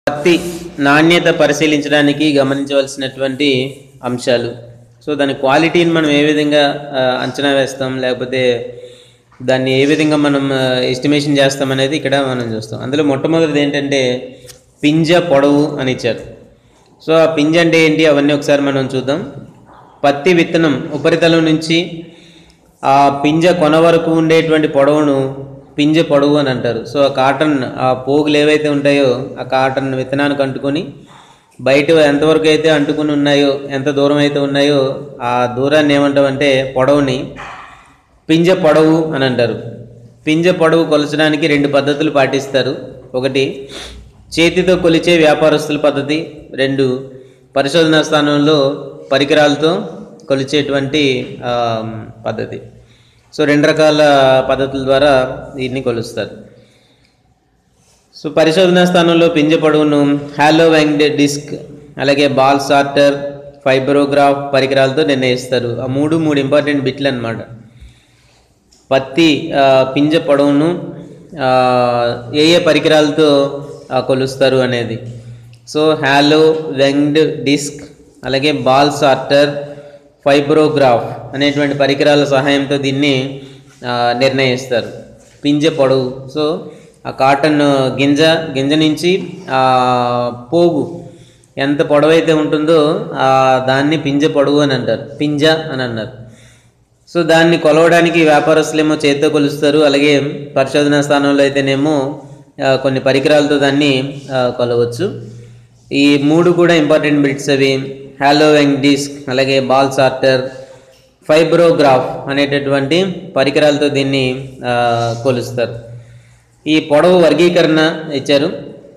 పత్తి నాణ్యత పరిశీలించడానికి గమనించవలసినటువంటి అంశాలు సో దాని క్వాలిటీని మనం ఏ విధంగా ఆ, అంచనా వేస్తాం లేకపోతే దాన్ని ఏ విధంగా మనం ఎస్టిమేషన్ చేస్తాం అనేది ఇక్కడ మనం చూస్తాం అందులో మొట్టమొదటిది ఏంటంటే పింజ పొడవు అని ఇచ్చారు సో ఆ పింజ అంటే ఏంటి అవన్నీ ఒకసారి మనం చూద్దాం పత్తి విత్తనం ఉపరితలం నుంచి ఆ పింజ కొన వరకు ఉండేటువంటి పొడవును పింజ పొడవు అని అంటారు సో ఆ కాటన్ ఆ పోగులు ఏవైతే ఉంటాయో ఆ కాటన్ విత్తనానికి అంటుకొని బయట ఎంతవరకు అయితే అంటుకుని ఉన్నాయో ఎంత దూరం అయితే ఉన్నాయో ఆ దూరాన్ని ఏమంటామంటే పొడవుని పింజ పొడవు అని అంటారు పింజ పొడవు కొలచడానికి రెండు పద్ధతులు పాటిస్తారు ఒకటి చేతితో కొలిచే వ్యాపారస్తుల పద్ధతి రెండు పరిశోధనా స్థానంలో పరికరాలతో కొలిచేటువంటి ఆ, పద్ధతి సో రెండు రకాల పద్ధతుల ద్వారా దీన్ని కొలుస్తారు సో పరిశోధనా స్థానంలో పింజ పొడవును హాలో వ్యాంగ్డ్ డిస్క్ అలాగే బాల్ సార్టర్ ఫైబ్రోగ్రాఫ్ పరికరాలతో నిర్ణయిస్తారు ఆ మూడు మూడు ఇంపార్టెంట్ బిట్లు అన్నమాట పత్తి ఆ, పింజ పొడవును ఆ, ఏ ఏ పరికరాలతో ఆ, కొలుస్తారు అనేది సో హాలో వెంగ్డ్ డిస్క్ అలాగే బాల్ సార్టర్ ఫైబ్రోగ్రాఫ్ అనేటువంటి పరికరాల సహాయంతో దీన్ని ఆ, నిర్ణయిస్తారు పింజ పొడవు సో ఆ కాటన్ గింజ గింజ నుంచి ఆ పోగు ఎంత పొడవైతే ఉంటుందో ఆ దాన్ని పింజ పొడవు అని అంటారు పింజ అని అన్నారు సో దాన్ని కొలవడానికి వ్యాపారస్తులేమో చేతితో కొలుస్తారు అలాగే పరిశోధనా స్థానంలో అయితేనేమో ఆ, కొన్ని పరికరాలతో దాన్ని ఆ, కొలవచ్చు ఈ మూడు కూడా ఇంపార్టెంట్ బిట్స్ అవి హాలోవెంగ్ డిస్క్ అలాగే బాల్ సార్టర్ ఫైబ్రోగ్రాఫ్ అనేటటువంటి పరికరాలతో దీన్ని ఆ, కొలుస్తారు ఈ పొడవు వర్గీకరణ ఇచ్చారు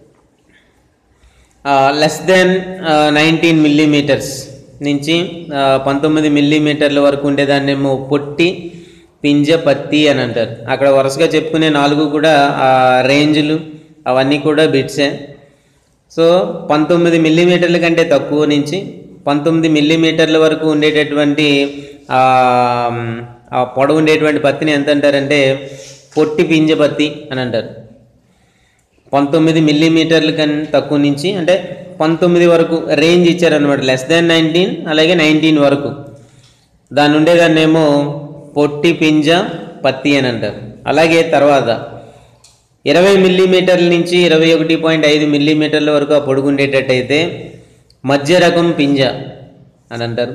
లెస్ దెన్ నైన్టీన్ మిల్లీమీటర్స్ నుంచి ఆ, పంతొమ్మిది మిల్లీమీటర్ల వరకు ఉండేదాన్నేమో పొట్టి పింజ పత్తి అని అంటారు అక్కడ వరుసగా చెప్పుకునే నాలుగు కూడా ఆ రేంజ్లు అవన్నీ కూడా బిట్సే సో పంతొమ్మిది మిల్లీమీటర్ల కంటే తక్కువ నుంచి పంతొమ్మిది మిల్లీమీటర్ల వరకు ఉండేటటువంటి ఆ, ఆ పొడవు ఉండేటువంటి పత్తిని ఎంత అంటారంటే పొట్టి పింజ పత్తి అని అంటారు పంతొమ్మిది మిల్లీమీటర్ల కన్నా తక్కువ నుంచి అంటే పంతొమ్మిది వరకు రేంజ్ ఇచ్చారనమాట లెస్ దాన్ నైన్టీన్ అలాగే నైన్టీన్ వరకు దాని ఉండేదాన్ని ఏమో పొట్టి పింజ పత్తి అని అంటారు అలాగే తర్వాత ఇరవై మిల్లీమీటర్ల నుంచి ఇరవై ఒకటి పాయింట్ ఐదు మిల్లీమీటర్ల వరకు ఆ పొడుగు ఉండేటట్టయితే మధ్య రకం పింజ అని అంటారు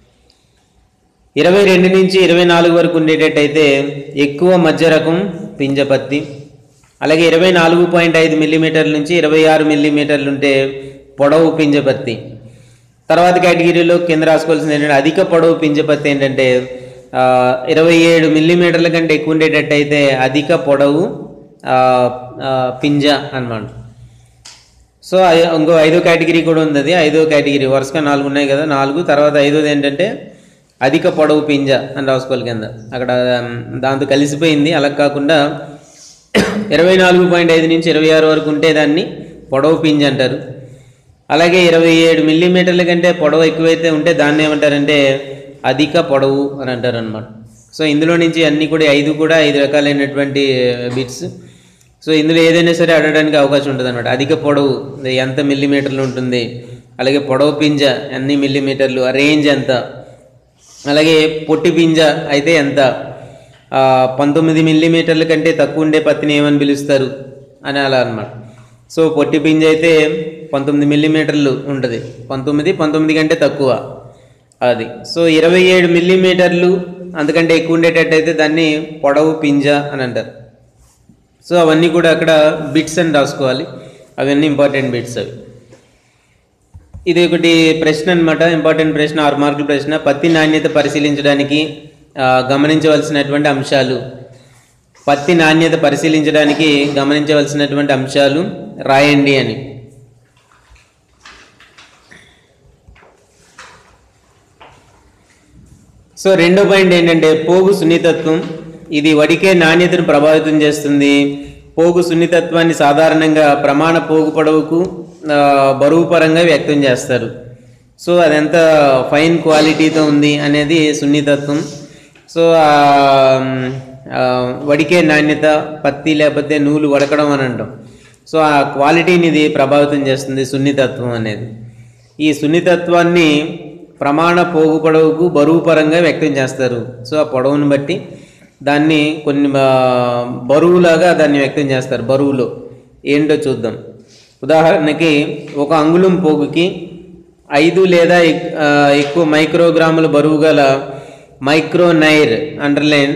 ఇరవై రెండు నుంచి ఇరవై నాలుగు వరకు ఉండేటట్టయితే ఎక్కువ మధ్య రకం పింజ పత్తి అలాగే ఇరవై నాలుగు పాయింట్ ఐదు మిల్లీమీటర్ల నుంచి ఇరవై ఆరు మిల్లీమీటర్లు ఉంటే పొడవు పింజ పత్తి తర్వాత కేటగిరీలో కింద రాసుకోవాల్సింది ఏంటంటే అధిక పొడవు పింజ పత్తి ఏంటంటే ఆ, ఇరవై ఏడు మిల్లీమీటర్ల కంటే ఎక్కువ ఉండేటట్టయితే అధిక పొడవు ఆ, ఆ, పింజ అన్నమాట సో ఐ- ఇంకో ఐదో కేటగిరీ కూడా ఉంది అది ఐదో కేటగిరీ వరుసగా నాలుగు ఉన్నాయి కదా నాలుగు తర్వాత ఐదోది ఏంటంటే అధిక పొడవు పింజ అని రాసుకోవాలి కింద అక్కడ ఉమ్, దాంతో కలిసిపోయింది అలా కాకుండా ఇరవై నాలుగు పాయింట్ ఐదు నుంచి ఇరవై ఆరు వరకు ఉంటే దాన్ని పొడవు పింజ అంటారు అలాగే ఇరవై ఏడు మిల్లీమీటర్ల కంటే పొడవు ఎక్కువైతే ఉంటే దాన్ని ఏమంటారంటే అధిక పొడవు అని అంటారు అనమాట సో ఇందులో నుంచి అన్ని కూడా ఐదు కూడా ఐదు రకాలైనటువంటి బిట్స్ సో ఇందులో ఏదైనా సరే అడగడానికి అవకాశం ఉంటుంది అనమాట అధిక పొడవు ఇది ఎంత మిల్లీమీటర్లు ఉంటుంది అలాగే పొడవు పింజ ఎన్ని మిల్లీమీటర్లు ఆ రేంజ్ ఎంత అలాగే పొట్టి పింజ అయితే ఎంత ఆ, పంతొమ్మిది మిల్లీమీటర్ల కంటే తక్కువ ఉండే పత్తిని ఏమని పిలుస్తారు అని అలా అన్నమాట సో పొట్టి పింజ అయితే పంతొమ్మిది మిల్లీమీటర్లు ఉంటుంది పంతొమ్మిది పంతొమ్మిది కంటే తక్కువ అది సో ఇరవై ఏడు మిల్లీమీటర్లు అంతకంటే ఎక్కువ ఉండేటట్టయితే దాన్ని పొడవు పింజ అని అంటారు సో అవన్నీ కూడా అక్కడ బిట్స్ అని రాసుకోవాలి అవన్నీ ఇంపార్టెంట్ బిట్స్ అవి ఇది ఒకటి ప్రశ్న అన్నమాట ఇంపార్టెంట్ ప్రశ్న ఆరు మార్కుల ప్రశ్న పత్తి నాణ్యత పరిశీలించడానికి ఆ, గమనించవలసినటువంటి అంశాలు పత్తి నాణ్యత పరిశీలించడానికి గమనించవలసినటువంటి అంశాలు రాయండి అని సో రెండో పాయింట్ ఏంటంటే పోగు సున్నితత్వం ఇది వడికే నాణ్యతను ప్రభావితం చేస్తుంది పోగు సున్నితత్వాన్ని సాధారణంగా ప్రమాణ పోగు పొడవుకు ఆ, బరువు పరంగా వ్యక్తం చేస్తారు సో అది ఎంత ఫైన్ క్వాలిటీతో ఉంది అనేది సున్నితత్వం సో ఆ, ఆ, వడికే నాణ్యత పత్తి లేకపోతే నూలు వడకడం అని అంటాం సో ఆ క్వాలిటీని ఇది ప్రభావితం చేస్తుంది సున్నితత్వం అనేది ఈ సున్నితత్వాన్ని ప్రమాణ పోగు పొడవుకు బరువు పరంగా వ్యక్తం చేస్తారు సో ఆ పొడవును బట్టి దాన్ని కొన్ని ఆ, బరువులాగా దాన్ని వ్యక్తం చేస్తారు బరువులో ఏంటో చూద్దాం ఉదాహరణకి ఒక అంగుళం పోగుకి ఐదు లేదా ఎక్- ఆ, ఎక్కువ మైక్రోగ్రాముల బరువు గల మైక్రోనైర్ అండర్లైన్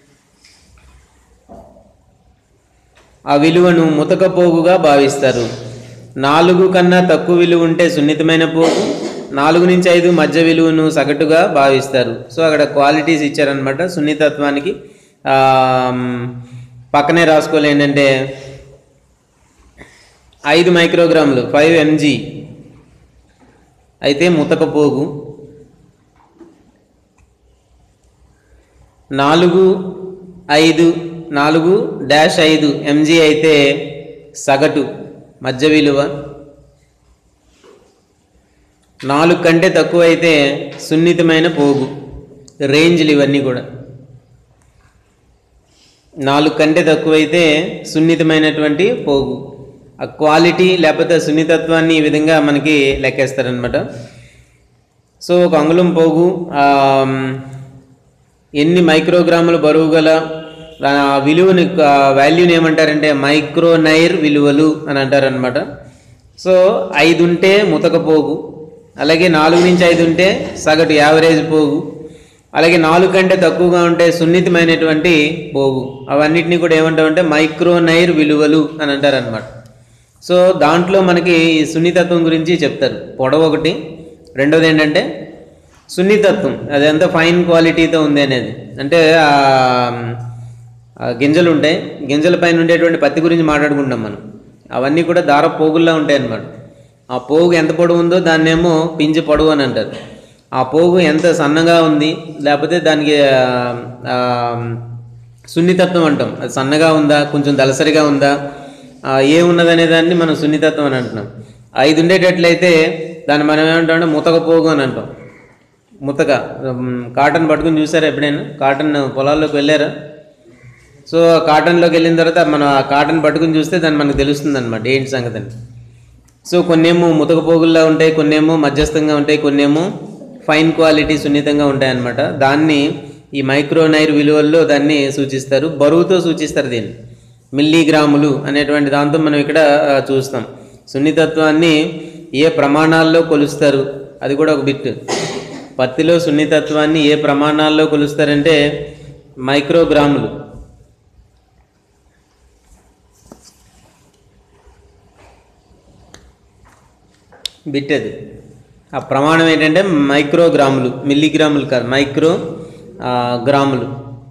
ఆ విలువను ముతక పోగుగా భావిస్తారు నాలుగు కన్నా తక్కువ విలువ ఉంటే సున్నితమైన పోగు నాలుగు నుంచి ఐదు మధ్య విలువను సగటుగా భావిస్తారు సో అక్కడ క్వాలిటీస్ ఇచ్చారనమాట సున్నితత్వానికి ఆ, మ్, పక్కనే రాసుకోవాలి ఏంటంటే ఐదు మైక్రోగ్రాములు ఫైవ్ ఎంజీ అయితే ముతక పోగు నాలుగు ఐదు నాలుగు డాష్ ఐదు ఎంజీ అయితే సగటు మధ్య విలువ నాలుగు కంటే తక్కువ అయితే సున్నితమైన పోగు రేంజ్లు ఇవన్నీ కూడా నాలుగు కంటే తక్కువైతే సున్నితమైనటువంటి పోగు ఆ క్వాలిటీ లేకపోతే సున్నితత్వాన్ని ఈ విధంగా మనకి లెక్కేస్తారనమాట సో ఒక అంగుళం పోగు ఆ, ఎన్ని మైక్రోగ్రాముల బరువు గల ఆ విలువని ఆ వాల్యూని ఏమంటారంటే మైక్రోనైర్ విలువలు అని అంటారనమాట సో ఐదు ఉంటే ముతక పోగు అలాగే నాలుగు నుంచి ఐదు ఉంటే సగటు యావరేజ్ పోగు అలాగే నాలుగు కంటే తక్కువగా ఉంటే సున్నితమైనటువంటి పోగు అవన్నిటిని కూడా ఏమంటామంటే మైక్రోనైర్ విలువలు అని అంటారనమాట సో దాంట్లో మనకి ఈ సున్నితత్వం గురించి చెప్తారు పొడవు ఒకటి రెండోది ఏంటంటే సున్నితత్వం అది ఎంత ఫైన్ క్వాలిటీతో ఉంది అనేది అంటే ఆ, ఆ గింజలు ఉంటాయి గింజల పైన ఉండేటువంటి పత్తి గురించి మాట్లాడుకుంటాం మనం అవన్నీ కూడా దార పోగుల్లా ఉంటాయి అన్నమాట ఆ పోగు ఎంత పొడవు ఉందో దాన్ని ఏమో పింజి పొడవు అని అంటారు ఆ పోగు ఎంత సన్నగా ఉంది లేకపోతే దానికి ఆ, ఆ, సున్నితత్వం అంటాం అది సన్నగా ఉందా కొంచెం దలసరిగా ఉందా ఆ, ఏమున్నదనే దాన్ని మనం సున్నితత్వం అని అంటున్నాం ఐదు ఉండేటట్లయితే దాన్ని మనం ఏమంటాం అంటే ముతక పోగు అని అంటాం ముతక ఉమ్, కాటన్ పట్టుకుని చూసారా ఎప్పుడైనా కాటన్ పొలాల్లోకి వెళ్ళారా సో ఆ కాటన్లోకి వెళ్ళిన తర్వాత మనం ఆ కాటన్ పట్టుకుని చూస్తే దాన్ని మనకు తెలుస్తుంది అనమాట ఏంటి సంగతి అని సో కొన్నేమో ముతక పోగుల్లా ఉంటాయి కొన్నేమో మధ్యస్థంగా ఉంటాయి కొన్నేమో ఫైన్ క్వాలిటీ సున్నితంగా ఉంటాయి అన్నమాట దాన్ని ఈ మైక్రోనైర్ విలువల్లో దాన్ని సూచిస్తారు బరువుతో సూచిస్తారు దీన్ని మిల్లీగ్రాములు అనేటువంటి దాంతో మనం ఇక్కడ ఆ, చూస్తాం సున్నితత్వాన్ని ఏ ప్రమాణాల్లో కొలుస్తారు అది కూడా ఒక బిట్ పత్తిలో సున్నితత్వాన్ని ఏ ప్రమాణాల్లో కొలుస్తారంటే మైక్రోగ్రాములు బిట్ అది ఆ ప్రమాణం ఏంటంటే మైక్రోగ్రాములు మిల్లీగ్రాములు కాదు మైక్రో ఆ, గ్రాములు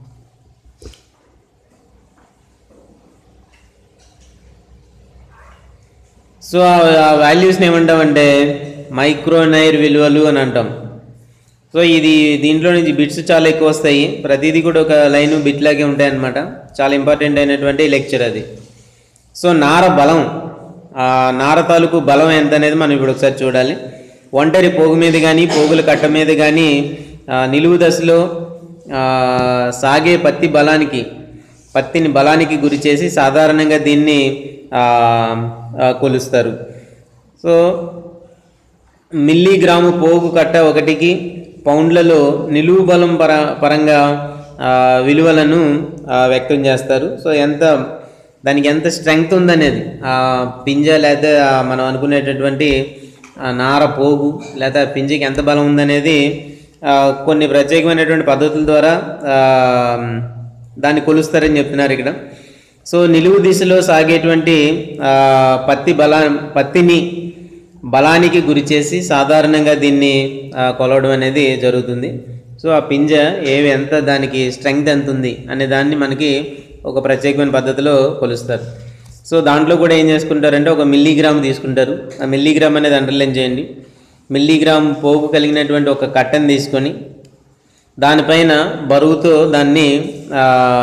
సో ఆ వాల్యూస్ని ఏమంటామంటే మైక్రోనైర్ విలువలు అని అంటాం సో ఇది దీంట్లో నుంచి బిట్స్ చాలా ఎక్కువ వస్తాయి ప్రతిదీ కూడా ఒక లైన్ బిట్ లాగే ఉంటాయి అన్నమాట చాలా ఇంపార్టెంట్ అయినటువంటి లెక్చర్ అది సో నార బలం ఆ నార తాలూకు బలం ఎంత అనేది మనం ఇప్పుడు ఒకసారి చూడాలి ఒంటరి పోగు మీద కానీ పోగుల కట్ట మీద కానీ ఆ, నిలువు దశలో ఆ, సాగే పత్తి బలానికి పత్తిని బలానికి గురి చేసి సాధారణంగా దీన్ని ఆ, ఆ, కొలుస్తారు సో మిల్లీగ్రాము పోగు కట్ట ఒకటికి పౌండ్లలో నిలువు బలం పర పరంగా ఆ, విలువలను ఆ, వ్యక్తం చేస్తారు సో ఎంత దానికి ఎంత స్ట్రెంగ్త్ ఉందనేది ఆ పింజ లేదా ఆ మనం అనుకునేటటువంటి ఆ నార పోగు లేదా పింజకి ఎంత బలం ఉందనేది ఆ, కొన్ని ప్రత్యేకమైనటువంటి పద్ధతుల ద్వారా ఆ, దాన్ని కొలుస్తారని చెప్తున్నారు ఇక్కడ సో నిలువు దిశలో సాగేటువంటి ఆ, పత్తి బలా పత్తిని బలానికి గురి చేసి సాధారణంగా దీన్ని ఆ, కొలవడం అనేది జరుగుతుంది సో ఆ పింజ ఏవి ఎంత దానికి స్ట్రెంగ్త్ ఎంత ఉంది అనే దాన్ని మనకి ఒక ప్రత్యేకమైన పద్ధతిలో కొలుస్తారు సో దాంట్లో కూడా ఏం చేసుకుంటారంటే ఒక మిల్లీగ్రామ్ తీసుకుంటారు ఆ మిల్లీగ్రామ్ అనేది అండర్లైన్ చేయండి మిల్లీగ్రామ్ పోగు కలిగినటువంటి ఒక కట్టను తీసుకొని దానిపైన బరువుతో దాన్ని ఆ,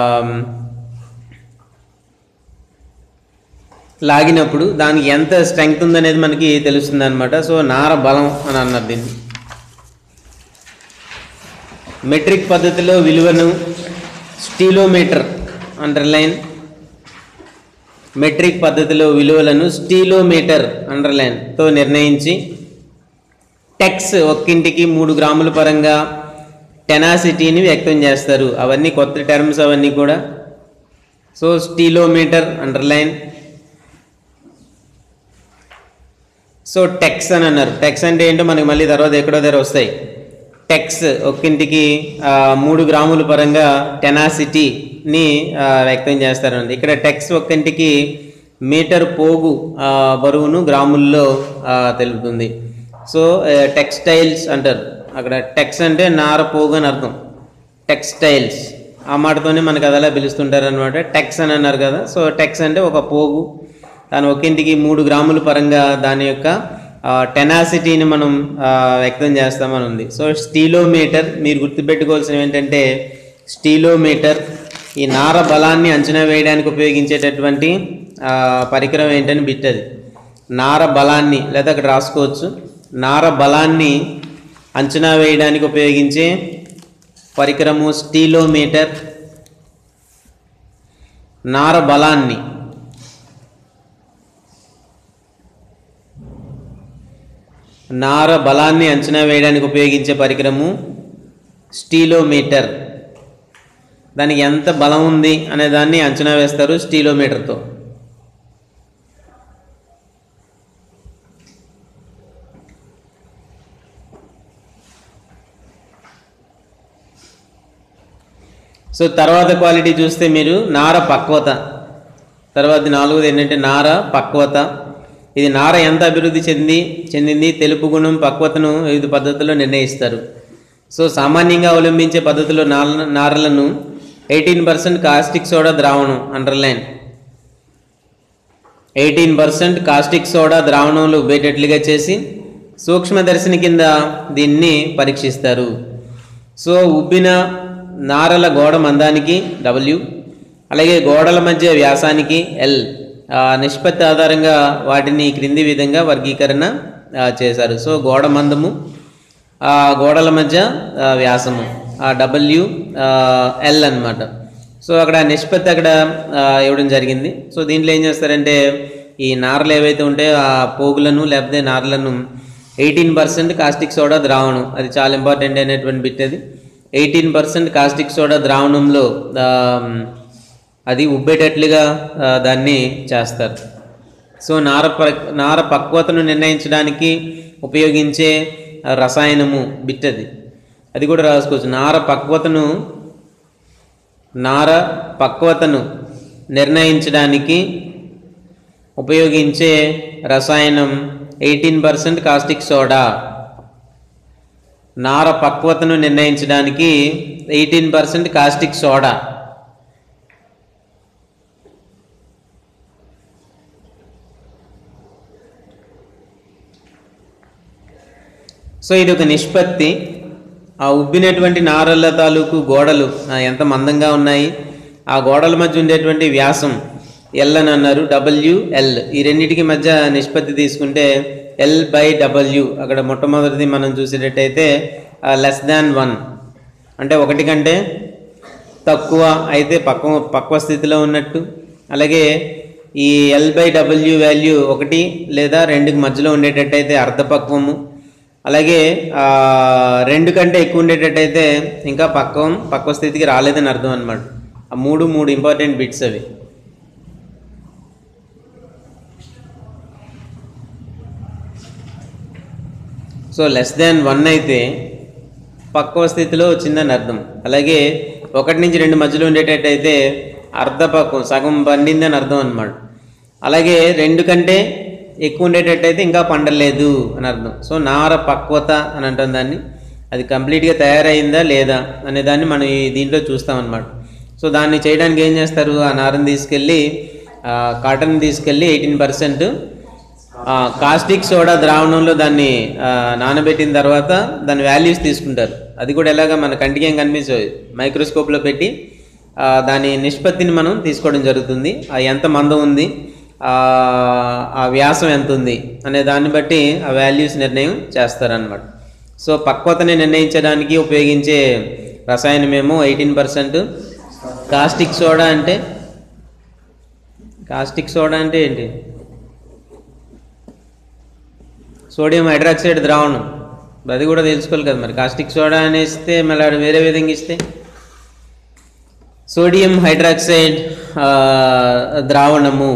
లాగినప్పుడు దానికి ఎంత స్ట్రెంగ్త్ ఉందనేది మనకి తెలుస్తుంది అనమాట సో నార బలం అని అన్నారు దీన్ని మెట్రిక్ పద్ధతిలో విలువను స్టీలోమీటర్ అండర్లైన్ మెట్రిక్ పద్ధతిలో విలువలను స్టీలోమీటర్ అండర్లైన్తో నిర్ణయించి టెక్స్ ఒక్కింటికి మూడు గ్రాముల పరంగా టెనాసిటీని వ్యక్తం చేస్తారు అవన్నీ కొత్త టర్మ్స్ అవన్నీ కూడా so stelometer underline so tex అని అన్నారు టెక్స్ అంటే ఏంటో మనకి మళ్ళీ తర్వాత ఎక్కడో దగ్గర వస్తాయి టెక్స్ ఒక్కింటికి ఆ, మూడు గ్రాముల పరంగా టెనాసిటీని ఆ, వ్యక్తం చేస్తారండి ఇక్కడ టెక్స్ ఒక్కింటికి మీటర్ పోగు ఆ, బరువును గ్రాముల్లో ఆ, తెలుపుతుంది సో టెక్స్టైల్స్ అంటారు అక్కడ టెక్స్ అంటే నార పోగు అని అర్థం టెక్స్టైల్స్ ఆ మాటతోనే మనకు అదలా పిలుస్తుంటారు అనమాట టెక్స్ అని అన్నారు కదా సో టెక్స్ అంటే ఒక పోగు దాని ఒక్కింటికి మూడు గ్రాముల పరంగా దాని యొక్క టెనాసిటీని మనం ఆ, వ్యక్తం చేస్తామని ఉంది సో స్టీలోమీటర్ మీరు గుర్తుపెట్టుకోవాల్సినవి ఏంటంటే స్టీలోమీటర్ ఈ నార బలాన్ని అంచనా వేయడానికి ఉపయోగించేటటువంటి ఆ, పరికరం ఏంటని బిట్ అది నార బలాన్ని లేదా అక్కడ రాసుకోవచ్చు నార బలాన్ని అంచనా వేయడానికి ఉపయోగించే పరికరము స్టీలోమీటర్ నార బలాన్ని నార బలాన్ని అంచనా వేయడానికి ఉపయోగించే పరికరము స్టీలోమీటర్ దానికి ఎంత బలం ఉంది అనే దాన్ని అంచనా వేస్తారు స్టీలోమీటర్తో సో తర్వాత క్వాలిటీ చూస్తే మీరు నార పక్వత తర్వాత నాలుగోది ఏంటంటే నార పక్వత ఇది నార ఎంత అభివృద్ధి చెంది చెందింది తెలుపు గుణం పక్వతను వివిధ పద్ధతుల్లో నిర్ణయిస్తారు సో సామాన్యంగా అవలంబించే పద్ధతిలో నార నారలను ఎయిటీన్ పర్సెంట్ కాస్టిక్ సోడా ద్రావణం underline eighteen percent caustic soda ద్రావణంలో ఉబ్బేటట్లుగా చేసి సూక్ష్మదర్శిని కింద దీన్ని పరీక్షిస్తారు సో ఉబ్బిన నారల గోడ మందానికి డబ్ల్యూ అలాగే గోడల మధ్య వ్యాసానికి ఎల్ ఆ, నిష్పత్తి ఆధారంగా వాటిని క్రింది విధంగా వర్గీకరణ ఆ, చేశారు సో గోడ మందము ఆ గోడల మధ్య ఆ, వ్యాసము ఆ డబ్ల్యూ ఎల్ అన్నమాట సో అక్కడ నిష్పత్తి అక్కడ ఆ, ఇవ్వడం జరిగింది సో దీంట్లో ఏం చేస్తారంటే ఈ నారలు ఏవైతే ఉంటాయో ఆ పోగులను లేకపోతే నారలను ఎయిటీన్ పర్సెంట్ కాస్టిక్ సోడా ద్రావణం అది చాలా ఇంపార్టెంట్ అయినటువంటి బిట్ అది ఎయిటీన్ పర్సెంట్ కాస్టిక్ సోడా ద్రావణంలో ఆ, అది ఉబ్బేటట్లుగా ఆ, దాన్ని చేస్తారు సో నార ప్ర నార పక్వతను నిర్ణయించడానికి ఉపయోగించే ఆ, రసాయనము బిట్ అది అది కూడా రాసుకోవచ్చు నార పక్వతను నార పక్వతను నిర్ణయించడానికి ఉపయోగించే రసాయనం ఎయిటీన్ పర్సెంట్ కాస్టిక్ సోడా నార పక్వతను నిర్ణయించడానికి eighteen percent caustic soda so ఇది ఒక నిష్పత్తి ఆ ఉబ్బినటువంటి నారళ్ళ తాలూకు గోడలు ఆ, ఎంత మందంగా ఉన్నాయి ఆ గోడల మధ్య ఉండేటువంటి వ్యాసం ఎల్ అని అన్నారు డబ్ల్యూ ఎల్ ఈ రెండింటికి మధ్య నిష్పత్తి తీసుకుంటే ఎల్ బై డబ్ల్యూ అక్కడ మొట్టమొదటిది మనం చూసేటట్టయితే లెస్ దాన్ వన్ అంటే ఒకటి కంటే తక్కువ అయితే పక్వ పక్వ స్థితిలో ఉన్నట్టు అలాగే ఈ ఎల్ బై డబ్ల్యూ వాల్యూ ఒకటి లేదా రెండుకి మధ్యలో ఉండేటట్టయితే అర్ధపక్వము అలాగే ఆ, రెండు కంటే ఎక్కువ ఉండేటట్టయితే ఇంకా పక్వం పక్వ స్థితికి రాలేదని అర్థం అనమాట ఆ మూడు మూడు ఇంపార్టెంట్ బిట్స్ అవి సో లెస్ దాన్ వన్ అయితే పక్వ స్థితిలో వచ్చిందని అర్థం అలాగే ఒకటి నుంచి రెండు మధ్యలో ఉండేటట్టయితే అర్ధపక్వం సగం పండిందని అర్థం అన్నమాట అలాగే రెండు కంటే ఎక్కువ ఉండేటట్టయితే ఇంకా పండలేదు అని అర్థం సో నార పక్వత అని అంటాం దాన్ని అది కంప్లీట్గా తయారైందా లేదా అనే దాన్ని మనం ఈ దీంట్లో చూస్తాం అన్నమాట సో దాన్ని చేయడానికి ఏం చేస్తారు ఆ నారని తీసుకెళ్ళి కాటన్ తీసుకెళ్ళి ఎయిటీన్ పర్సెంట్ కాస్టిక్ సోడా ద్రావణంలో దాన్ని ఆ, నానబెట్టిన తర్వాత దాని వాల్యూస్ తీసుకుంటారు అది కూడా ఎలాగా మన కంటికి ఏం కనిపించదు మైక్రోస్కోప్లో పెట్టి ఆ, దాని నిష్పత్తిని మనం తీసుకోవడం జరుగుతుంది ఆ ఎంత మందం ఉంది ఆ, ఆ వ్యాసం ఎంత ఉంది అనే దాన్ని బట్టి ఆ వాల్యూస్ నిర్ణయం చేస్తారనమాట సో పక్వతని నిర్ణయించడానికి ఉపయోగించే రసాయనమేమో ఎయిటీన్ పర్సెంట్ కాస్టిక్ సోడా అంటే కాస్టిక్ సోడా అంటే ఏంటి సోడియం హైడ్రాక్సైడ్ ద్రావణం అది కూడా తెలుసుకోవాలి కదా మరి కాస్టిక్ సోడా అని ఇస్తే మళ్ళీ ఆడ వేరే విధంగా ఇస్తే సోడియం హైడ్రాక్సైడ్ ఆ, ద్రావణము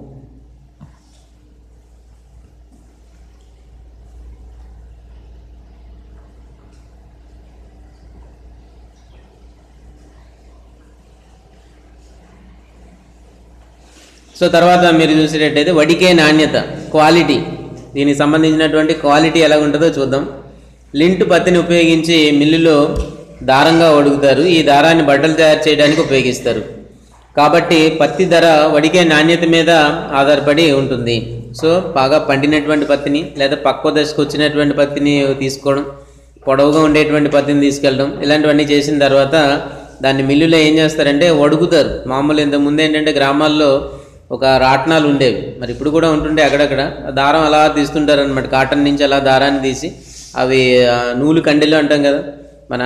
సో తర్వాత మీరు చూసేటట్టయితే వడికే నాణ్యత క్వాలిటీ దీనికి సంబంధించినటువంటి క్వాలిటీ ఎలా ఉంటుందో చూద్దాం లింట్ పత్తిని ఉపయోగించి మిల్లులో దారంగా వడుగుతారు ఈ దారాన్ని బట్టలు తయారు చేయడానికి ఉపయోగిస్తారు కాబట్టి పత్తి ధర వడికే నాణ్యత మీద ఆధారపడి ఉంటుంది సో బాగా పండినటువంటి పత్తిని లేదా పక్వ దశకు వచ్చినటువంటి పత్తిని తీసుకోవడం పొడవుగా ఉండేటువంటి పత్తిని తీసుకెళ్ళడం ఇలాంటివన్నీ చేసిన తర్వాత దాన్ని మిల్లులో ఏం చేస్తారంటే వడుగుతారు మామూలు ఇంత ముందు ఏంటంటే గ్రామాల్లో ఒక రాట్నాలు ఉండేవి మరి ఇప్పుడు కూడా ఉంటుండే అక్కడక్కడ ఆ దారం అలా తీస్తుంటారు అనమాట కాటన్ నుంచి అలా దారాన్ని తీసి అవి ఆ, నూలు కండెలు అంటాం కదా మన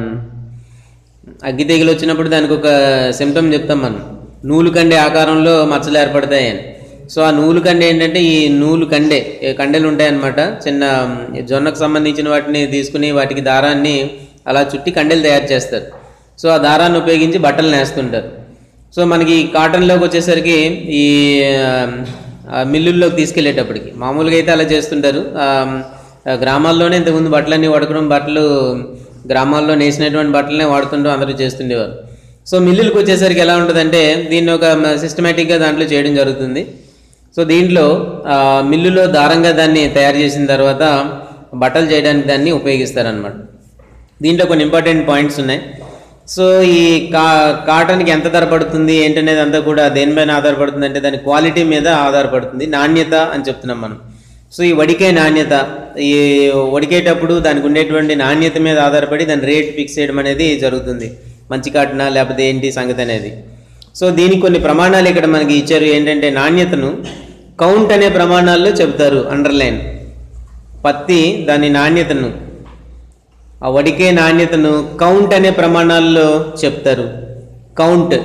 అగ్గి తెగులు వచ్చినప్పుడు దానికి ఒక సిమ్టమ్ చెప్తాం మనం నూలు కండే ఆకారంలో మచ్చలు ఏర్పడతాయి అని సో ఆ నూలు కండే ఏంటంటే ఈ నూలు కండే ఏ కండెలు ఉంటాయన్నమాట చిన్న ఉమ్, జొన్నకు సంబంధించిన వాటిని తీసుకుని వాటికి దారాన్ని అలా చుట్టి కండెలు తయారు చేస్తారు సో ఆ దారాన్ని ఉపయోగించి బట్టలు నేస్తుంటారు సో మనకి కాటన్లోకి వచ్చేసరికి ఈ ఆ, మిల్లుల్లోకి తీసుకెళ్ళేటప్పటికి మామూలుగా అయితే అలా చేస్తుంటారు ఆ, ఆ, గ్రామాల్లోనే ఇంతకుముందు బట్టలన్నీ వడకడం బట్టలు గ్రామాల్లో నేసినటువంటి బట్టలనే వాడుతుంటూ అందరూ చేస్తుండేవారు సో మిల్లులకు వచ్చేసరికి ఎలా ఉంటుందంటే దీన్ని ఒక సిస్టమేటిక్గా దాంట్లో చేయడం జరుగుతుంది సో దీంట్లో ఆ, మిల్లులో దారంగా దాన్ని తయారు చేసిన తర్వాత బట్టలు చేయడానికి దాన్ని ఉపయోగిస్తారనమాట దీంట్లో కొన్ని ఇంపార్టెంట్ పాయింట్స్ ఉన్నాయి సో ఈ కా కాటన్కి ఎంత ధర పడుతుంది ఏంటనేది అంతా కూడా దేనిపైన ఆధారపడుతుంది అంటే దాని క్వాలిటీ మీద ఆధారపడుతుంది నాణ్యత అని చెప్తున్నాం మనం సో ఈ వడికే నాణ్యత ఈ వడికేటప్పుడు దానికి ఉండేటువంటి నాణ్యత మీద ఆధారపడి దాని రేట్ ఫిక్స్ చేయడం అనేది జరుగుతుంది మంచి కాటనా లేకపోతే ఏంటి సంగతి అనేది సో దీనికి కొన్ని ప్రమాణాలు ఇక్కడ మనకి ఇచ్చారు ఏంటంటే నాణ్యతను కౌంట్ అనే ప్రమాణాల్లో చెబుతారు అండర్లైన్ పత్తి దాని నాణ్యతను ఆ వడికే నాణ్యతను కౌంట్ అనే ప్రమాణాల్లో చెప్తారు కౌంట్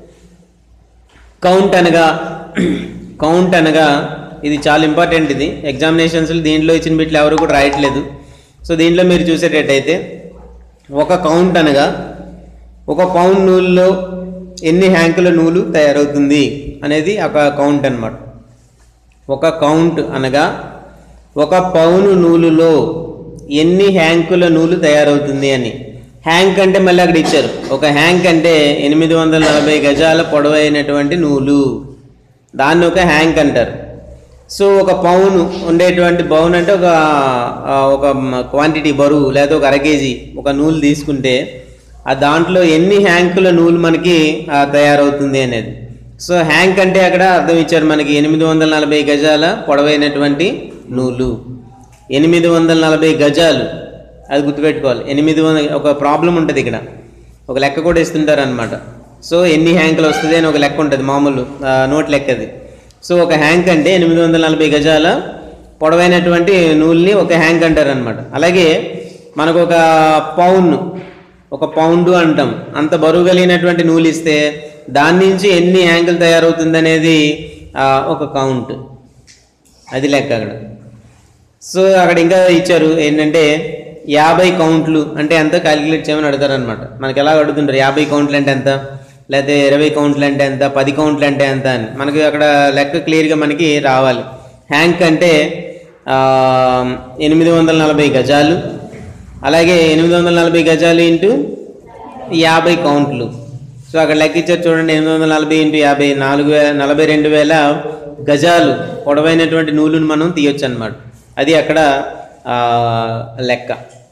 కౌంట్ అనగా కౌంట్ అనగా ఇది చాలా ఇంపార్టెంట్ ఇది ఎగ్జామినేషన్స్లో దీంట్లో ఇచ్చిన బిట్లు ఎవరు కూడా రాయట్లేదు సో దీంట్లో మీరు చూసేటట్టయితే ఒక కౌంట్ అనగా ఒక పౌండ్ నూలులో ఎన్ని హ్యాంకుల నూలు తయారవుతుంది అనేది ఒక కౌంట్ అన్నమాట ఒక కౌంట్ అనగా ఒక పౌను నూలులో ఎన్ని హ్యాంకుల నూలు తయారవుతుంది అని హ్యాంక్ అంటే మళ్ళీ అక్కడ ఇచ్చారు ఒక హ్యాంక్ అంటే ఎనిమిది వందల నలభై గజాల పొడవైనటువంటి నూలు దాన్ని ఒక హ్యాంక్ అంటారు సో ఒక పౌను ఉండేటువంటి పౌన్ అంటే ఒక ఆ, ఒక క్వాంటిటీ బరువు లేదా ఒక అర కేజీ ఒక నూలు తీసుకుంటే ఆ దాంట్లో ఎన్ని హ్యాంకుల నూలు మనకి ఆ, తయారవుతుంది అనేది సో హ్యాంక్ అంటే అక్కడ అర్థం ఇచ్చారు మనకి ఎనిమిది వందల నలభై గజాల పొడవైనటువంటి నూలు ఎనిమిది వందల నలభై గజాలు అది గుర్తుపెట్టుకోవాలి ఎనిమిది వందల ఒక ప్రాబ్లం ఉంటుంది ఇక్కడ ఒక లెక్క కూడా ఇస్తుంటారు అనమాట సో ఎన్ని హ్యాంకులు వస్తుంది అని ఒక లెక్క ఉంటుంది మామూలు ఆ, నోట్ లెక్క అది సో ఒక హ్యాంక్ అంటే ఎనిమిది వందల నలభై గజాల పొడవైనటువంటి నూలుని ఒక హ్యాంక్ అంటారు అనమాట అలాగే మనకు ఒక పౌన్ ఒక పౌండ్ అంటాం అంత బరువు కలిగినటువంటి నూలు ఇస్తే దాని నుంచి ఎన్ని హ్యాంకులు తయారవుతుంది అనేది ఆ, ఒక కౌంట్ అది లెక్క అక్కడ సో అక్కడ ఇంకా ఇచ్చారు ఏంటంటే యాభై కౌంట్లు అంటే ఎంత క్యాలిక్యులేట్ చేయమని అడుగుతారు అనమాట మనకి ఎలా అడుగుతుంటారు యాభై కౌంట్లు అంటే ఎంత లేకపోతే ఇరవై కౌంట్లు అంటే ఎంత పది కౌంట్లు అంటే ఎంత అని మనకి అక్కడ లెక్క క్లియర్గా మనకి రావాలి హ్యాంక్ అంటే ఆ, ఎనిమిది వందల నలభై గజాలు అలాగే ఎనిమిది వందల నలభై గజాలు ఇంటూ యాభై కౌంట్లు సో అక్కడ లెక్క ఇచ్చారు చూడండి ఎనిమిది వందల నలభై ఇంటూ యాభై నాలుగు వేల నలభై రెండు వేల గజాలు పొడవైనటువంటి నూలును మనం తీయొచ్చు అనమాట అది అక్కడ ఆ, లెక్క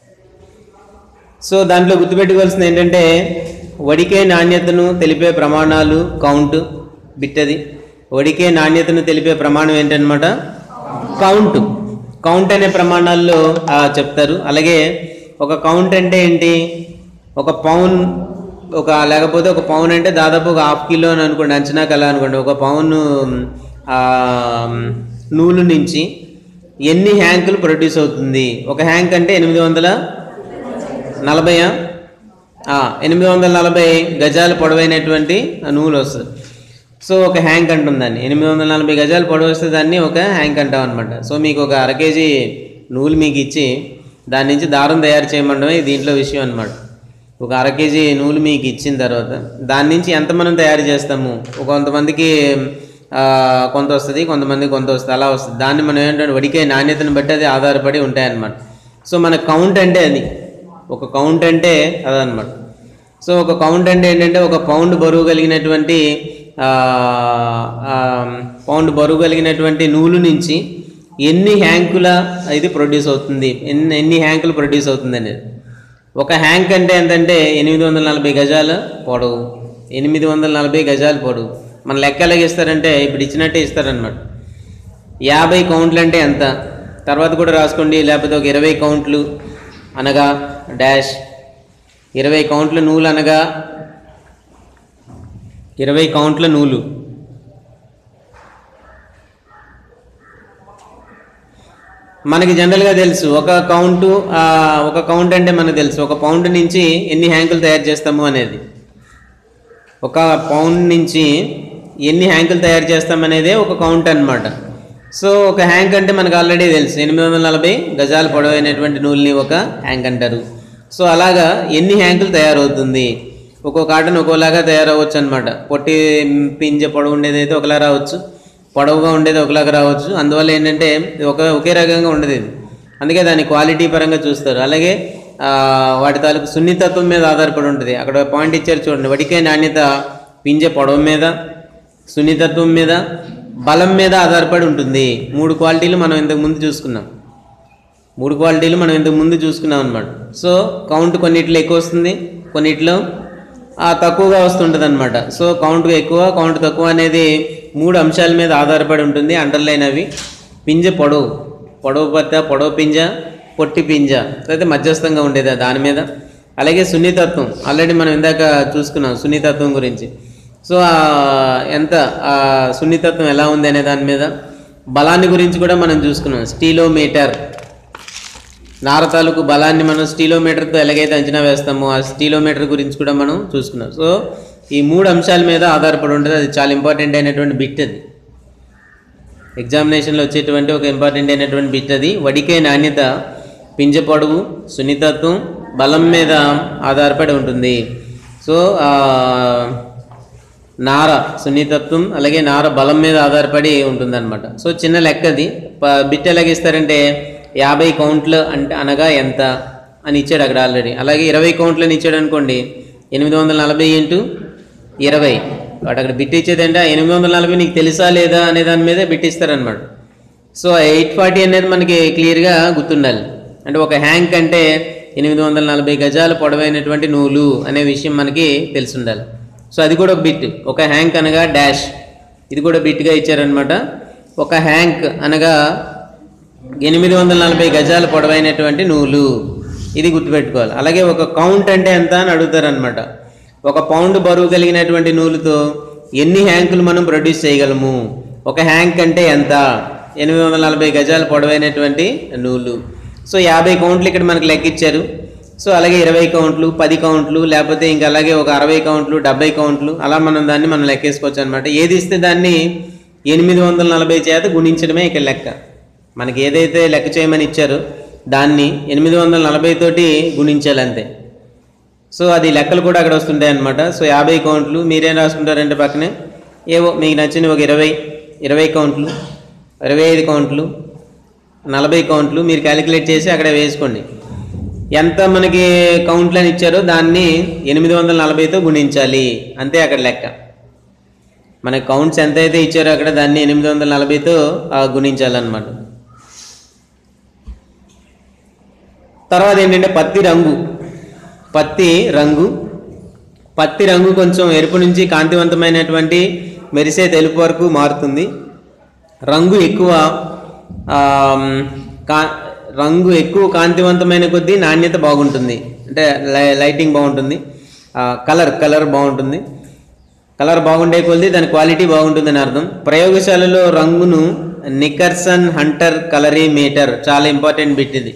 సో దాంట్లో గుర్తుపెట్టుకోవాల్సింది ఏంటంటే వడికే నాణ్యతను తెలిపే ప్రమాణాలు కౌంట్ బిట్టది వడికే నాణ్యతను తెలిపే ప్రమాణం ఏంటనమాట కౌంట్ కౌంట్ అనే ప్రమాణాల్లో ఆ, చెప్తారు అలాగే ఒక కౌంట్ అంటే ఏంటి ఒక పౌన్ ఒక లేకపోతే ఒక పౌన్ అంటే దాదాపు ఒక హాఫ్ కిలో అని అనుకోండి అంచనా కల అనుకోండి ఒక పౌన్ ఆ, నూలు నుంచి ఎన్ని హ్యాంకులు ప్రొడ్యూస్ అవుతుంది ఒక హ్యాంక్ అంటే ఎనిమిది వందల నలభైయా ఆ, ఎనిమిది వందల నలభై గజాలు పొడవైనటువంటి ఆ నూలు వస్తుంది సో ఒక హ్యాంక్ అంటుంది దాన్ని ఎనిమిది వందల నలభై గజాలు పొడవు వస్తే దాన్ని ఒక హ్యాంక్ అంటాం అనమాట సో మీకు ఒక అర కేజీ నూలు మీకు ఇచ్చి దాని నుంచి దారం తయారు చేయమండమే దీంట్లో విషయం అనమాట ఒక అర కేజీ నూలు మీకు ఇచ్చిన తర్వాత దాని నుంచి ఎంత మనం తయారు చేస్తాము ఒక కొంతమందికి ఆ, కొంత వస్తుంది కొంతమంది కొంత వస్తుంది అలా వస్తుంది దాన్ని మనం ఏంటంటే వడికే నాణ్యతను బట్టి అది ఆధారపడి ఉంటాయన్నమాట సో మన కౌంట్ అంటే అది ఒక కౌంట్ అంటే అదనమాట సో ఒక కౌంట్ అంటే ఏంటంటే ఒక పౌండ్ బరువు కలిగినటువంటి ఆ, ఆ, పౌండ్ బరువు కలిగినటువంటి నూలు నుంచి ఎన్ని హ్యాంకుల ఇది ప్రొడ్యూస్ అవుతుంది ఎన్ని ఎన్ని హ్యాంకులు ప్రొడ్యూస్ అవుతుంది అనేది ఒక హ్యాంక్ అంటే ఎంతంటే ఎనిమిది వందల నలభై గజాల పొడవు ఎనిమిది వందల నలభై గజాల పొడవు మన లెక్క ఎలాగ ఇస్తారంటే ఇప్పుడు ఇచ్చినట్టే ఇస్తారనమాట యాభై కౌంట్లు అంటే ఎంత తర్వాత కూడా రాసుకోండి లేకపోతే ఒక ఇరవై కౌంట్లు అనగా డాష్ ఇరవై కౌంట్ల నూలు అనగా ఇరవై కౌంట్ల నూలు మనకి జనరల్గా తెలుసు ఒక కౌంటు ఆ, ఒక కౌంట్ అంటే మనకు తెలుసు ఒక పౌండ్ నుంచి ఎన్ని హ్యాంకులు తయారు చేస్తాము అనేది ఒక పౌండ్ నుంచి ఎన్ని హ్యాంకులు తయారు చేస్తామనేదే ఒక కౌంట్ అన్నమాట సో ఒక హ్యాంక్ అంటే మనకు ఆల్రెడీ తెలుసు ఎనిమిది వందల నలభై గజాల పొడవైనటువంటి నూలుని ఒక హ్యాంక్ అంటారు సో అలాగా ఎన్ని హ్యాంకులు తయారవుతుంది ఒక్కో కాటన్ ఒక్కోలాగా తయారవచ్చు అనమాట పొట్టి పింజ పొడవు ఉండేది అయితే ఒకలా రావచ్చు పొడవుగా ఉండేది ఒకలాగా రావచ్చు అందువల్ల ఏంటంటే ఇది ఒక ఒకే రకంగా ఉండదు ఇది అందుకే దాని క్వాలిటీ పరంగా చూస్తారు అలాగే ఆ, వాటి తాలూకు సున్నితత్వం మీద ఆధారపడి ఉంటుంది అక్కడ పాయింట్ ఇచ్చారు చూడండి వడికే నాణ్యత పింజ పొడవు మీద సున్నితత్వం మీద బలం మీద ఆధారపడి ఉంటుంది మూడు క్వాలిటీలు మనం ఇంతకు ముందు చూసుకున్నాం మూడు క్వాలిటీలు మనం ఇంతకు ముందు చూసుకున్నాం అనమాట సో కౌంట్ కొన్నిట్లో ఎక్కువ వస్తుంది కొన్నిట్లో ఆ, తక్కువగా వస్తుంటుంది అనమాట సో కౌంట్ ఎక్కువ కౌంట్ తక్కువ అనేది మూడు అంశాల మీద ఆధారపడి ఉంటుంది అండర్లైన్ అవి పింజ పొడవు పొడవు పత్త పొడవు పింజ పొట్టి పింజ అయితే మధ్యస్థంగా ఉండేది దాని మీద అలాగే సున్నితత్వం ఆల్రెడీ మనం ఇందాక చూసుకున్నాం సున్నితత్వం గురించి సో ఆ ఎంత ఆ సున్నితత్వం ఎలా ఉంది అనే దాని మీద బలాన్ని గురించి కూడా మనం చూసుకున్నాం స్టీలోమీటర్ నార తాలూకు బలాన్ని మనం స్టీలోమీటర్తో ఎలాగైతే అంచనా వేస్తామో ఆ స్టీలోమీటర్ గురించి కూడా మనం చూసుకున్నాం సో ఈ మూడు అంశాల మీద ఆధారపడి ఉంటుంది అది చాలా ఇంపార్టెంట్ అయినటువంటి బిట్ అది ఎగ్జామినేషన్లో వచ్చేటువంటి ఒక ఇంపార్టెంట్ అయినటువంటి బిట్ అది వడికే నాణ్యత పింజ పొడవు సున్నితత్వం బలం మీద ఆధారపడి ఉంటుంది సో ఆ, నార సున్నితత్వం అలాగే నార బలం మీద ఆధారపడి ఉంటుందన్నమాట సో చిన్న లెక్కది ప- బిట్ ఎలాగిస్తారంటే యాభై కౌంట్లు అంటే అనగా ఎంత అని ఇచ్చాడు అక్కడ ఆల్రెడీ అలాగే ఇరవై కౌంట్లు అని ఇచ్చాడు అనుకోండి ఎనిమిది వందల నలభై ఇంటూ ఇరవై వాటి అక్కడ బిట్ ఇచ్చేది అంటే ఎనిమిది వందల నలభై నీకు తెలుసా లేదా అనే దాని మీదే బిట్ ఇస్తారనమాట సో ఎయిట్ ఫార్టీ అనేది మనకి క్లియర్గా గుర్తుండాలి అంటే ఒక హ్యాంక్ అంటే ఎనిమిది వందల నలభై గజాలు పొడవైనటువంటి నూలు అనే విషయం మనకి తెలిసి ఉండాలి సో అది కూడా ఒక బిట్ ఒక హ్యాంక్ అనగా డాష్ ఇది కూడా బిట్గా ఇచ్చారనమాట ఒక హ్యాంక్ అనగా ఎనిమిది వందల నలభై గజాల పొడవైనటువంటి నూలు ఇది గుర్తుపెట్టుకోవాలి అలాగే ఒక కౌంట్ అంటే ఎంత అని అడుగుతారనమాట ఒక పౌండ్ బరువు కలిగినటువంటి నూలుతో ఎన్ని హ్యాంకులు మనం ప్రొడ్యూస్ చేయగలము ఒక హ్యాంక్ అంటే ఎంత ఎనిమిది వందల నలభై గజాల పొడవైనటువంటి నూలు సో యాభై కౌంట్లు ఇక్కడ మనకు లెక్కిచ్చారు సో అలాగే ఇరవై కౌంట్లు పది కౌంట్లు లేకపోతే ఇంకా అలాగే ఒక అరవై కౌంట్లు డెబ్బై కౌంట్లు అలా మనం దాన్ని మనం లెక్కేసుకోవచ్చు అనమాట ఏది ఇస్తే దాన్ని ఎనిమిది వందల నలభై చేత గుణించడమే ఇక్కడ లెక్క మనకి ఏదైతే లెక్క చేయమని ఇచ్చారో దాన్ని ఎనిమిది వందల నలభై తోటి గుణించాలి అంతే సో అది లెక్కలు కూడా అక్కడ వస్తుంటాయి అనమాట సో యాభై కౌంట్లు మీరేం రాసుకుంటారంటే పక్కనే ఏవో మీకు నచ్చిన ఒక ఇరవై ఇరవై కౌంట్లు ఇరవై ఐదు కౌంట్లు నలభై కౌంట్లు మీరు క్యాలిక్యులేట్ చేసి అక్కడ వేసుకోండి ఎంత మనకి కౌంట్లు అని ఇచ్చారో దాన్ని ఎనిమిది వందల నలభైతో గుణించాలి అంతే అక్కడ లెక్క మనకి కౌంట్స్ ఎంత అయితే ఇచ్చారో అక్కడ దాన్ని ఎనిమిది వందల నలభైతో ఆ, గుణించాలన్నమాట తర్వాత ఏంటంటే పత్తి రంగు పత్తి రంగు పత్తి రంగు కొంచెం ఎరుపు నుంచి కాంతివంతమైనటువంటి మెరిసే తెలుపు వరకు మారుతుంది రంగు ఎక్కువ ఆమ్, కా రంగు ఎక్కువ కాంతివంతమైన కొద్దీ నాణ్యత బాగుంటుంది అంటే లై- లైటింగ్ బాగుంటుంది ఆ, కలర్ కలర్ బాగుంటుంది కలర్ బాగుండే కొద్దీ దాని క్వాలిటీ బాగుంటుందని అర్థం ప్రయోగశాలలో రంగును నికర్సన్ హంటర్ కలరీ మీటర్ చాలా ఇంపార్టెంట్ బిట్ ఇది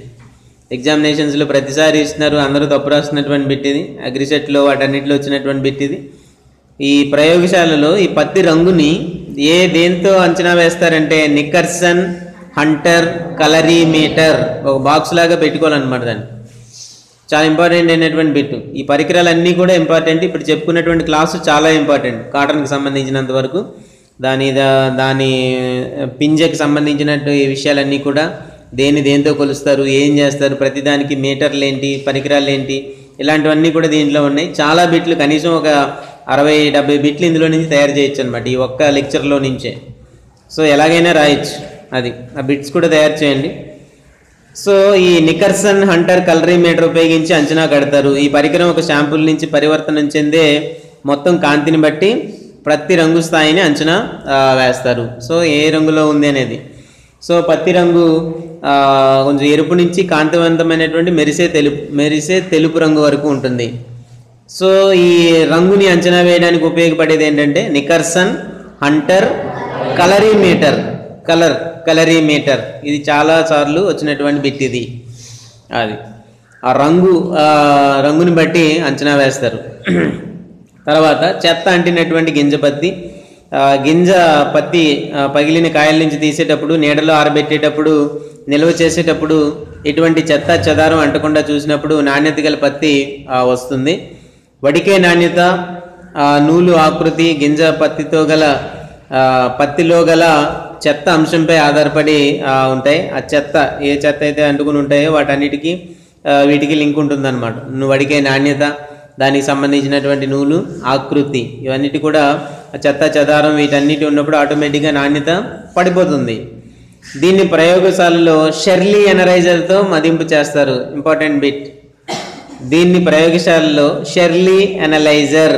ఎగ్జామినేషన్స్లో ప్రతిసారి ఇస్తున్నారు అందరూ తప్పు రాస్తున్నటువంటి బిట్ ఇది అగ్రిసెట్లో వాటన్నిటిలో వచ్చినటువంటి బిట్ ఇది ఈ ప్రయోగశాలలో ఈ పత్తి రంగుని ఏ దేంతో అంచనా వేస్తారంటే నిక్కర్సన్ హంటర్ కలరీమీటర్ ఒక బాక్స్ లాగా పెట్టుకోవాలన్నమాట దాన్ని చాలా ఇంపార్టెంట్ అయినటువంటి బిట్ ఈ పరికరాలన్నీ కూడా ఇంపార్టెంట్ ఇప్పుడు చెప్పుకున్నటువంటి క్లాసు చాలా ఇంపార్టెంట్ కాటన్కి సంబంధించినంత వరకు దాని దా- దాని పింజకి సంబంధించినట్టు ఈ విషయాలన్నీ కూడా దేని దేంతో కొలుస్తారు ఏం చేస్తారు ప్రతిదానికి మీటర్లు ఏంటి పరికరాలు ఏంటి ఇలాంటివన్నీ కూడా దీంట్లో ఉన్నాయి చాలా బిట్లు కనీసం ఒక అరవై డెబ్బై బిట్లు ఇందులో నుంచి తయారు చేయొచ్చు అనమాట ఈ ఒక్క లెక్చర్లో నుంచే సో ఎలాగైనా రాయొచ్చు అది ఆ బిట్స్ కూడా తయారు చేయండి సో ఈ నికర్సన్ హంటర్ కలరీమీటర్ ఉపయోగించి అంచనా కడతారు ఈ పరికరం ఒక శాంపుల్ నుంచి పరివర్తనం చెందే మొత్తం కాంతిని బట్టి ప్రతి రంగు స్థాయిని అంచనా ఆ, వేస్తారు సో ఏ రంగులో ఉంది అనేది సో పత్తి రంగు ఆ, కొంచెం ఎరుపు నుంచి కాంతివంతమైనటువంటి మెరిసే తెలుపు మెరిసే తెలుపు రంగు వరకు ఉంటుంది సో ఈ రంగుని అంచనా వేయడానికి ఉపయోగపడేది ఏంటంటే నికర్సన్ హంటర్ కలరీమీటర్ కలర్ కలరీమీటర్ ఇది చాలా సార్లు వచ్చినటువంటి బిట్ ఇది అది ఆ రంగు ఆ, రంగుని బట్టి అంచనా వేస్తారు తర్వాత చెత్త అంటినటువంటి గింజ పత్తి ఆ, గింజ పత్తి ఆ, పగిలిన కాయల నుంచి తీసేటప్పుడు నీడలో ఆరబెట్టేటప్పుడు నిల్వ చేసేటప్పుడు ఎటువంటి చెత్త చెదారం అంటకుండా చూసినప్పుడు నాణ్యత గల పత్తి ఆ, వస్తుంది వడికే నాణ్యత ఆ, నూలు ఆకృతి గింజ పత్తితో గల ఆ, పత్తిలో గల చెత్త అంశంపై ఆధారపడి ఆ, ఉంటాయి ఆ చెత్త ఏ చెత్త అయితే అంటుకుని ఉంటాయో వాటన్నిటికీ ఆ, వీటికి లింక్ ఉంటుందన్నమాట నువ్వు వడికే నాణ్యత దానికి సంబంధించినటువంటి నూలు ఆకృతి ఇవన్నిటి కూడా ఆ చెత్త చెదారం వీటన్నిటి ఉన్నప్పుడు ఆటోమేటిక్గా నాణ్యత పడిపోతుంది దీన్ని ప్రయోగశాలలో షెర్లీ ఎనరైజర్తో మదింపు చేస్తారు ఇంపార్టెంట్ బిట్ దీన్ని ప్రయోగశాలలో షెర్లీ ఎనలైజర్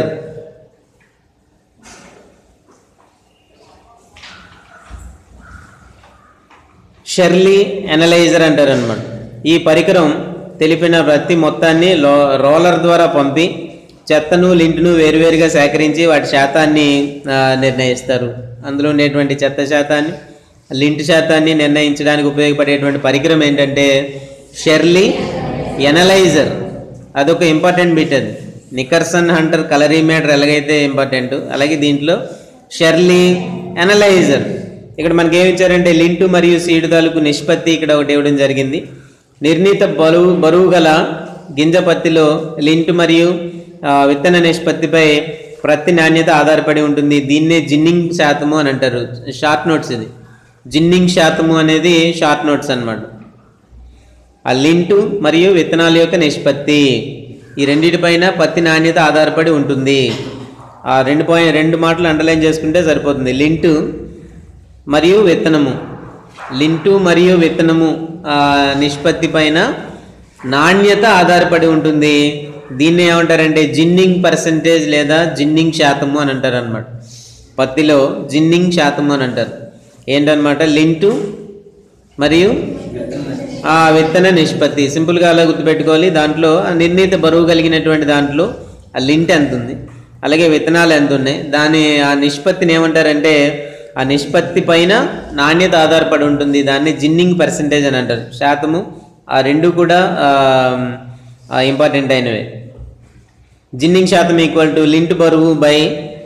షెర్లీ ఎనలైజర్ అంటారు అనమాట ఈ పరికరం తెలిపిన ప్రతి మొత్తాన్ని లో రోలర్ ద్వారా పంపి చెత్తను లింటును వేరువేరుగా సేకరించి వాటి శాతాన్ని ఆ, నిర్ణయిస్తారు అందులో ఉండేటువంటి చెత్త శాతాన్ని లింట్ శాతాన్ని నిర్ణయించడానికి ఉపయోగపడేటువంటి పరికరం ఏంటంటే షెర్లీ ఎనలైజర్ అదొక ఇంపార్టెంట్ బిట్ అది నికర్సన్ హంటర్ కలరీమీటర్ ఎలాగైతే ఇంపార్టెంట్ అలాగే దీంట్లో షెర్లీ ఎనలైజర్ ఇక్కడ మనకి ఏమి ఇచ్చారంటే లింటు మరియు సీడు తాలూకు నిష్పత్తి ఇక్కడ ఒకటి ఇవ్వడం జరిగింది నిర్ణీత బరువు బరువు గల గింజ పత్తిలో లింటు మరియు ఆ, విత్తన నిష్పత్తిపై ప్రతి నాణ్యత ఆధారపడి ఉంటుంది దీన్నే జిన్నింగ్ శాతము అని అంటారు షార్ట్ నోట్స్ ఇది జిన్నింగ్ శాతము అనేది షార్ట్ నోట్స్ అన్నమాట ఆ లింటు మరియు విత్తనాల యొక్క నిష్పత్తి ఈ రెండిటిపైన పత్తి నాణ్యత ఆధారపడి ఉంటుంది ఆ రెండు పాయింట్ రెండు మాటలు అండర్లైన్ చేసుకుంటే సరిపోతుంది లింటు మరియు విత్తనము లింటు మరియు విత్తనము ఆ, నిష్పత్తి పైన నాణ్యత ఆధారపడి ఉంటుంది దీన్ని ఏమంటారంటే జిన్నింగ్ పర్సంటేజ్ లేదా జిన్నింగ్ శాతము అని అంటారు అనమాట పత్తిలో జిన్నింగ్ శాతము అని అంటారు ఏంటన్నమాట లింటు మరియు ఆ విత్తన నిష్పత్తి సింపుల్గా అలా గుర్తుపెట్టుకోవాలి దాంట్లో ఆ నిర్ణీత బరువు కలిగినటువంటి దాంట్లో ఆ లింట్ ఎంత ఉంది అలాగే విత్తనాలు ఎంత ఉన్నాయి దాని ఆ నిష్పత్తిని ఏమంటారంటే ఆ నిష్పత్తి పైన నాణ్యత ఆధారపడి ఉంటుంది దాన్ని జిన్నింగ్ పర్సంటేజ్ అని అంటారు శాతము ఆ రెండు కూడా ఇంపార్టెంట్ అయినవే జిన్నింగ్ శాతం ఈక్వల్ టు లింట్ బరువు బై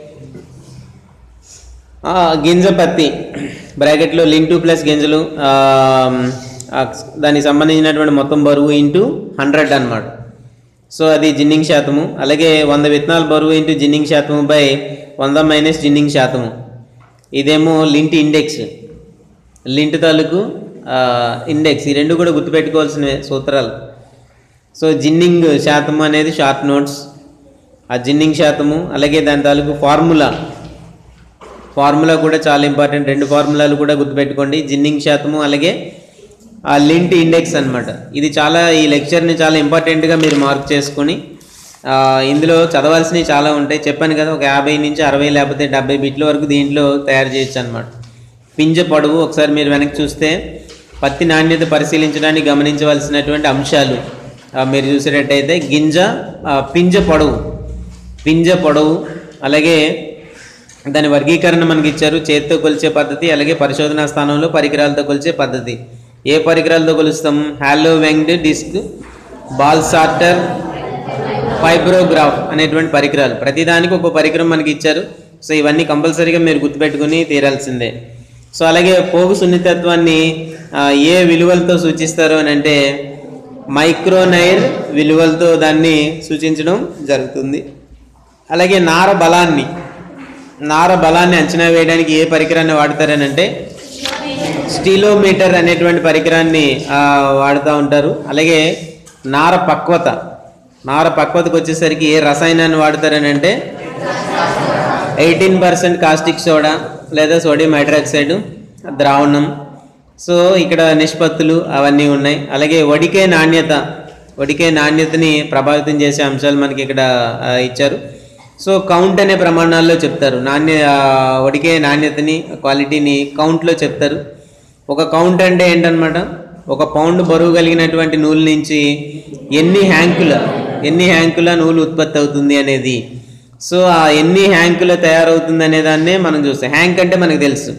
ఆ, గింజ పత్తి బ్రాకెట్లో లింటు ప్లస్ గింజలు ఆ, ఆ, దానికి సంబంధించినటువంటి మొత్తం బరువు ఇంటూ హండ్రెడ్ అన్నమాట సో అది జిన్నింగ్ శాతము అలాగే వంద విత్తనాల బరువు ఇంటూ జిన్నింగ్ శాతము బై వంద మైనస్ జిన్నింగ్ శాతము ఇదేమో లింట్ ఇండెక్స్ లింట్ తాలూకు ఆ, ఇండెక్స్ ఈ రెండు కూడా గుర్తుపెట్టుకోవాల్సిన సూత్రాలు సో జిన్నింగ్ శాతము అనేది షార్ట్ నోట్స్ ఆ జిన్నింగ్ శాతము అలాగే దాని తాలూకు ఫార్ములా ఫార్ములా కూడా చాలా ఇంపార్టెంట్ రెండు ఫార్ములాలు కూడా గుర్తుపెట్టుకోండి జిన్నింగ్ శాతము అలాగే ఆ లింట్ ఇండెక్స్ అన్నమాట ఇది చాలా ఈ లెక్చర్ని చాలా ఇంపార్టెంట్గా మీరు మార్క్ చేసుకొని ఆ, ఇందులో చదవాల్సినవి చాలా ఉంటాయి చెప్పాను కదా ఒక యాభై నుంచి అరవై లేకపోతే డెబ్బై బిట్ల వరకు దీంట్లో తయారు చేయొచ్చు అనమాట పింజ పొడవు ఒకసారి మీరు వెనక్కి చూస్తే పత్తి నాణ్యత పరిశీలించడానికి గమనించవలసినటువంటి అంశాలు ఆ, మీరు చూసేటట్టయితే గింజ ఆ, పింజ పొడవు పింజ పొడవు అలాగే దాని వర్గీకరణ మనకి ఇచ్చారు చేతితో కొలిచే పద్ధతి అలాగే పరిశోధనా స్థానంలో పరికరాలతో కొలిచే పద్ధతి ఏ పరికరాలతో కొలుస్తాం హాలో వెంగ్డ్ డిస్క్ బాల్ సార్టర్ ఫైబ్రోగ్రాఫ్ అనేటువంటి పరికరాలు ప్రతిదానికి ఒక పరికరం మనకి ఇచ్చారు సో ఇవన్నీ కంపల్సరీగా మీరు గుర్తుపెట్టుకుని తీరాల్సిందే సో అలాగే పోగు సున్నితత్వాన్ని ఆ, ఏ విలువలతో సూచిస్తారు అని అంటే మైక్రోనైర్ విలువలతో దాన్ని సూచించడం జరుగుతుంది అలాగే నార బలాన్ని నార బలాన్ని అంచనా వేయడానికి ఏ పరికరాన్ని వాడతారని అంటే స్టీలోమీటర్ అనేటువంటి పరికరాన్ని ఆ, వాడుతూ ఉంటారు అలాగే నార పక్వత నార పక్వతకు వచ్చేసరికి ఏ రసాయనాన్ని వాడతారని అంటే ఎయిటీన్ పర్సెంట్ కాస్టిక్ సోడా లేదా సోడియం హైడ్రాక్సైడ్ ద్రావణం సో ఇక్కడ నిష్పత్తులు అవన్నీ ఉన్నాయి అలాగే వడికే నాణ్యత వడికే నాణ్యతని ప్రభావితం చేసే అంశాలు మనకి ఇక్కడ ఆ, ఇచ్చారు సో కౌంట్ అనే ప్రమాణాల్లో చెప్తారు నాణ్య ఆ, వడికే నాణ్యతని క్వాలిటీని కౌంట్లో చెప్తారు ఒక కౌంట్ అంటే ఏంటనమాట ఒక పౌండ్ బరువు కలిగినటువంటి నూలు నుంచి ఎన్ని హ్యాంకుల ఎన్ని హ్యాంకుల నూలు ఉత్పత్తి అవుతుంది అనేది సో ఆ ఎన్ని హ్యాంకుల తయారవుతుంది అనే దాన్నే మనం చూస్తాం హ్యాంక్ అంటే మనకు తెలుసు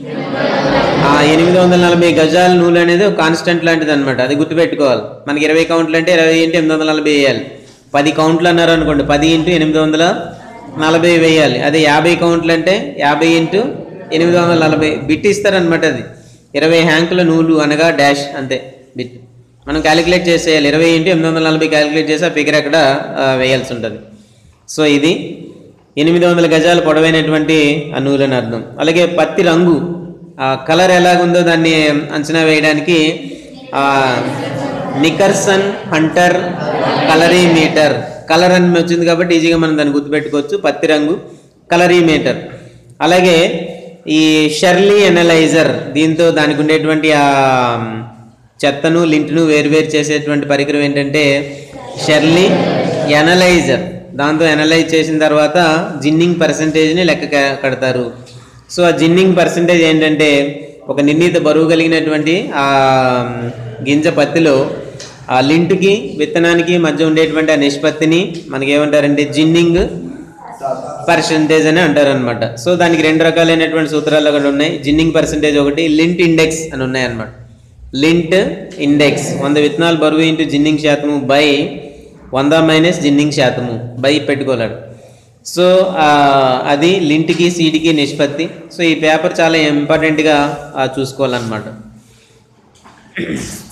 ఆ ఎనిమిది వందల నలభై గజాల నూలు అనేది ఒక కాన్స్టెంట్ లాంటిది అనమాట అది గుర్తుపెట్టుకోవాలి మనకి ఇరవై కౌంట్లు అంటే ఇరవై ఇంటూ ఎనిమిది వందల నలభై వేయాలి పది కౌంట్లు అన్నారు అనుకోండి పది ఇంటూ ఎనిమిది వందల నలభై వేయాలి అదే యాభై కౌంట్లు అంటే యాభై ఇంటూ ఎనిమిది వందల నలభై బిట్ ఇస్తారనమాట అది ఇరవై హ్యాంకుల నూలు అనగా డాష్ అంతే బిట్ మనం క్యాలిక్యులేట్ చేసేయాలి ఇరవై ఇంటూ ఎనిమిది వందల నలభై క్యాలిక్యులేట్ చేసి ఆ ఫిగర్ అక్కడ ఆ, వేయాల్సి ఉంటుంది సో ఇది ఎనిమిది వందల గజాలు పొడవైనటువంటి ఆ నూలని అర్థం అలాగే పత్తి రంగు ఆ కలర్ ఎలాగుందో దాన్ని అంచనా వేయడానికి ఆ నికర్సన్ హంటర్ కలరీమీటర్ కలర్ అని వచ్చింది కాబట్టి ఈజీగా మనం దాన్ని గుర్తుపెట్టుకోవచ్చు పత్తి రంగు కలరీమీటర్ అలాగే ఈ షెర్లీ ఎనలైజర్ దీంతో దానికి ఉండేటువంటి ఆ చెత్తను లింట్ను వేరువేరు చేసేటువంటి పరికరం ఏంటంటే షెర్లీ ఎనలైజర్ దాంతో ఎనలైజ్ చేసిన తర్వాత జిన్నింగ్ పర్సంటేజ్ని లెక్క క- కడతారు సో ఆ జిన్నింగ్ పర్సంటేజ్ ఏంటంటే ఒక నిర్ణీత బరువు కలిగినటువంటి ఆ గింజ పత్తిలో ఆ లింట్కి విత్తనానికి మధ్య ఉండేటువంటి ఆ నిష్పత్తిని మనకి ఏమంటారంటే జిన్నింగ్ పర్సంటేజ్ అని అంటారు అనమాట సో దానికి రెండు రకాలైనటువంటి సూత్రాలు అక్కడ ఉన్నాయి జిన్నింగ్ పర్సంటేజ్ ఒకటి లింట్ ఇండెక్స్ అని ఉన్నాయి అనమాట లింట్ ఇండెక్స్ వంద విత్తనాలు బరువు ఇంటూ జిన్నింగ్ శాతము బై వంద మైనస్ జిన్నింగ్ శాతము బై పెట్టుకోలేడు సో ఆ, అది లింట్కి సీడ్కి నిష్పత్తి సో ఈ పేపర్ చాలా ఇంపార్టెంట్గా చూసుకోవాలన్నమాట